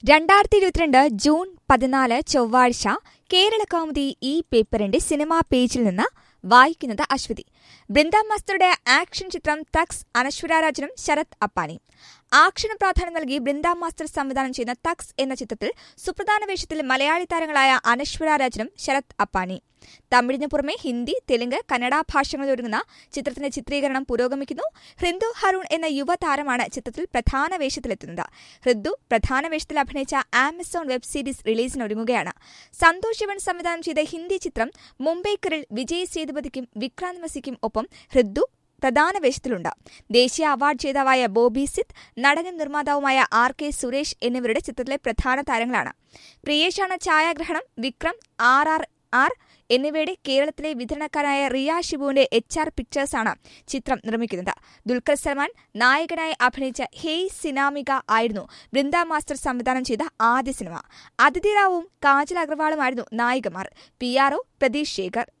രണ്ടായിരത്തി ഇരുപത്തിരണ്ട് ജൂൺ പതിനാല് ചൊവ്വാഴ്ച കേരള കൗമുദി ഈ പേപ്പറിന്റെ സിനിമാ പേജിൽ നിന്ന് വായിക്കുന്നത് അശ്വതി ബൃന്ദ മാസ്റ്ററുടെ ആക്ഷൻ ചിത്രം തക്സ് അനശ്വര രാജനും ശരത് അപ്പാനിയും ആക്ഷന് പ്രാധാന്യം നൽകി ബൃന്ദ മാസ്റ്റർ സംവിധാനം ചെയ്യുന്ന തക്സ് എന്ന ചിത്രത്തിൽ സുപ്രധാന വേഷത്തിൽ മലയാളി താരങ്ങളായ അനശ്വര രാജനും ശരത് അപ്പാനി തമിഴിന് പുറമെ ഹിന്ദി തെലുങ്ക് കന്നഡ ഭാഷകളിൽ ഒരുങ്ങുന്ന ചിത്രത്തിന്റെ ചിത്രീകരണം പുരോഗമിക്കുന്നു ഹൃന്ദു ഹറൂൺ എന്ന യുവതാരമാണ് ചിത്രത്തിൽ പ്രധാന വേഷത്തിലെത്തുന്നത് ഹൃദ്ദു പ്രധാന വേഷത്തിൽ അഭിനയിച്ച ആമസോൺ വെബ് സീരീസ് റിലീസിനൊരുങ്ങുകയാണ് സന്തോഷ് ശിവൻ സംവിധാനം ചെയ്ത ഹിന്ദി ചിത്രം മുംബൈക്കറിൽ വിജയ് സേതുപതിക്കും വിക്രാന്ത് മസിക്കും ഒപ്പം ഹൃദ്ദു പ്രധാന വേഷത്തിലുണ്ട് ദേശീയ അവാർഡ് ജേതാവായ ബോബി സിത്ത് നടനും നിർമ്മാതാവുമായ ആർ കെ സുരേഷ് എന്നിവരുടെ ചിത്രത്തിലെ പ്രധാന താരങ്ങളാണ് പ്രിയേഷാണ് ഛായാഗ്രഹണം വിക്രം ആർ ആർ ആർ എന്നിവയുടെ കേരളത്തിലെ വിതരണക്കാരായ റിയ ഷിബുവിന്റെ എച്ച് ആർ പിക്ചേഴ്സാണ് ചിത്രം നിർമ്മിക്കുന്നത് ദുൽഖർ സൽമാൻ നായകനായി അഭിനയിച്ച ഹേയ് സിനാമിക ആയിരുന്നു ബൃന്ദ മാസ്റ്റർ സംവിധാനം ചെയ്ത ആദ്യ സിനിമ അതിഥി റാവുവും കാജൽ അഗർവാളുമായിരുന്നു നായികമാർ P R O Pratheesh Shekhar